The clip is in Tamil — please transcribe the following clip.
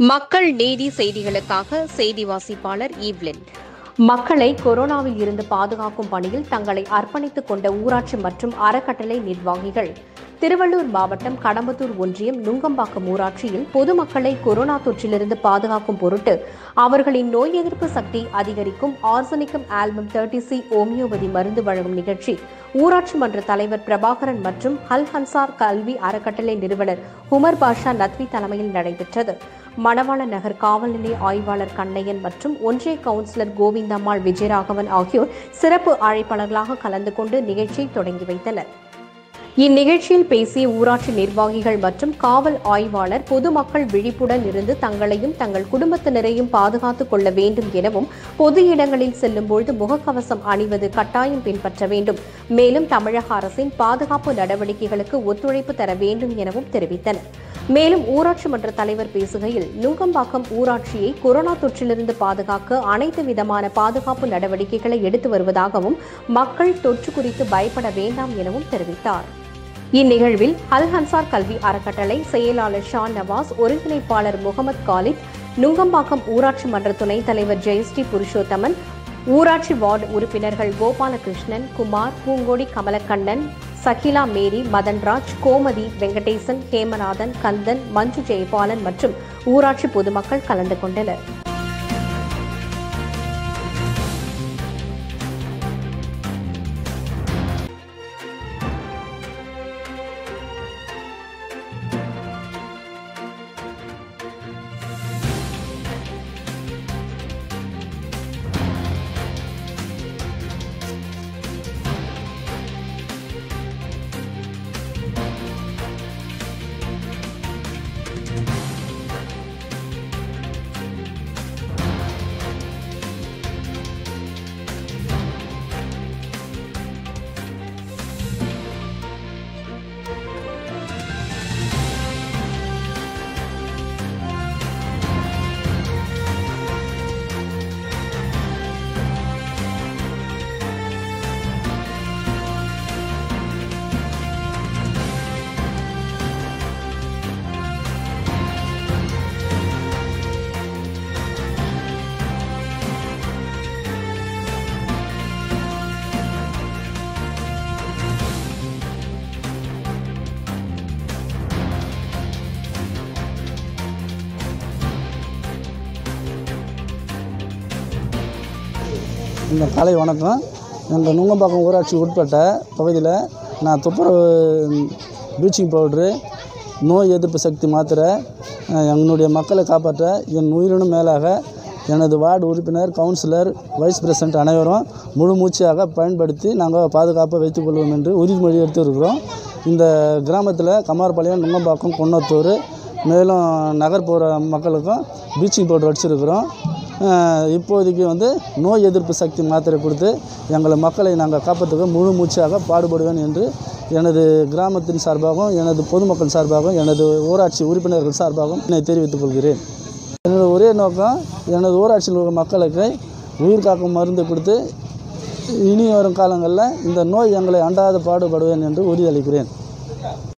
மக்கள் நீதி செய்திகளுக்காக செய்தி வாசிப்பாளர் ஈவ்லின் மக்களை கொரோனாவில் இருந்து பாதுகாக்கும் பணியில் தங்களை அர்ப்பணித்துக் கொண்ட ஊராட்சி மற்றும் அறக்கட்டளை நிர்வாகிகள் திருவள்ளூர் மாவட்டம் கடம்பத்தூர் ஒன்றியம் நுங்கம்பாக்கம் ஊராட்சியில் பொதுமக்களை கொரோனா தொற்றிலிருந்து பாதுகாக்கும் பொருட்டு அவர்களின் நோய் எதிர்ப்பு சக்தி அதிகரிக்கும் arsenicum album thirty C homeopathy மருந்து வழங்கும் நிகழ்ச்சி ஊராட்சி மன்ற தலைவர் பிரபாகரன் மற்றும் ஹல் ஹன்சார் கல்வி அறக்கட்டளை நிறுவனர் உமர் பாஷா நத்வி தலைமையில் நடைபெற்றது மணவாள நகர் காவல் நிலைய ஆய்வாளர் கண்ணையன் மற்றும் ஒன்றிய கவுன்சிலர் கோவிந்தம்மாள் விஜயராகவன் ஆகியோர் சிறப்பு அழைப்பாளர்களாக கலந்து கொண்டு நிகழ்ச்சியை தொடங்கி வைத்தனர் இந்நிகழ்ச்சியில் பேசிய ஊராட்சி நிர்வாகிகள் மற்றும் காவல் ஆய்வாளர் பொதுமக்கள் விழிப்புடன் இருந்து தங்களையும் தங்கள் குடும்பத்தினரையும் பாதுகாத்துக் கொள்ள வேண்டும் எனவும் பொது இடங்களில் செல்லும்போது முகக்கவசம் அணிவது கட்டாயம் பின்பற்ற வேண்டும் மேலும் தமிழக அரசின் பாதுகாப்பு நடவடிக்கைகளுக்கு ஒத்துழைப்பு தர வேண்டும் எனவும் தெரிவித்தனர் மேலும் ஊராட்சி மன்ற தலைவர் பேசுகையில் நுங்கம்பாக்கம் ஊராட்சியை கொரோனா தொற்றிலிருந்து பாதுகாக்க அனைத்து விதமான பாதுகாப்பு நடவடிக்கைகளை எடுத்து வருவதாகவும் மக்கள் தொற்று குறித்து பயப்பட வேண்டாம் எனவும் தெரிவித்தார் இந்நிகழ்வில் அல் ஹன்சார் கல்வி அறக்கட்டளை செயலாளர் ஷான் நவாஸ் ஒருங்கிணைப்பாளர் முகமது காலித் நுங்கம்பாக்கம் ஊராட்சி மன்ற துணைத் தலைவர் ஜெயஸ்ரீ புருஷோத்தமன் ஊராட்சி வார்டு உறுப்பினர்கள் கோபாலகிருஷ்ணன் குமார் பூங்கோடி கமலக்கண்ணன் சகிலா மேரி மதன்ராஜ் கோமதி வெங்கடேசன் ஹேமநாதன் கந்தன் மஞ்சு ஜெயபாலன் மற்றும் ஊராட்சி பொதுமக்கள் கலந்து கொண்டனர் இந்த காலை வணக்கம் எங்கள் நுங்கம்பாக்கம் ஊராட்சி உட்பட்ட பகுதியில் நான் துப்புரவு ப்ளீச்சிங் பவுட்ரு நோய் எதிர்ப்பு சக்தி மாத்திரை அஹ், என்னுடைய மக்களை காப்பாற்ற என் உயிரினும் மேலாக எனது வார்டு உறுப்பினர் கவுன்சிலர் வைஸ் பிரசிடென்ட் அனைவரும் முழு மூச்சியாக பயன்படுத்தி நாங்கள் பாதுகாப்பாக வைத்துக்கொள்வோம் என்று உறுதிமொழி எடுத்திருக்கிறோம் இந்த கிராமத்தில் கமார்பாளையம் நுங்கம்பாக்கம் குன்னத்தூர் மேலும் நகர்ப்புற மக்களுக்கும் ப்ளீச்சிங் பவுடர் அடிச்சிருக்கிறோம் அஹ் இப்போதைக்கு வந்து நோய் எதிர்ப்பு சக்தி மாத்திரை கொடுத்து எங்களை மக்களை நாங்கள் காப்பற்றுக்க முழு மூச்சாக பாடுபடுவேன் என்று எனது கிராமத்தின் சார்பாகவும் எனது பொதுமக்கள் சார்பாகவும் எனது ஊராட்சி உறுப்பினர்கள் சார்பாகவும் என்னை தெரிவித்துக் கொள்கிறேன் எனது ஒரே நோக்கம் எனது ஊராட்சியில் உள்ள மக்களுக்கு உயிர் காக்கும் மருந்து கொடுத்து இனி வரும் காலங்களில் இந்த நோய் எங்களை அண்டாத பாடுபடுவேன் என்று உறுதியளிக்கிறேன்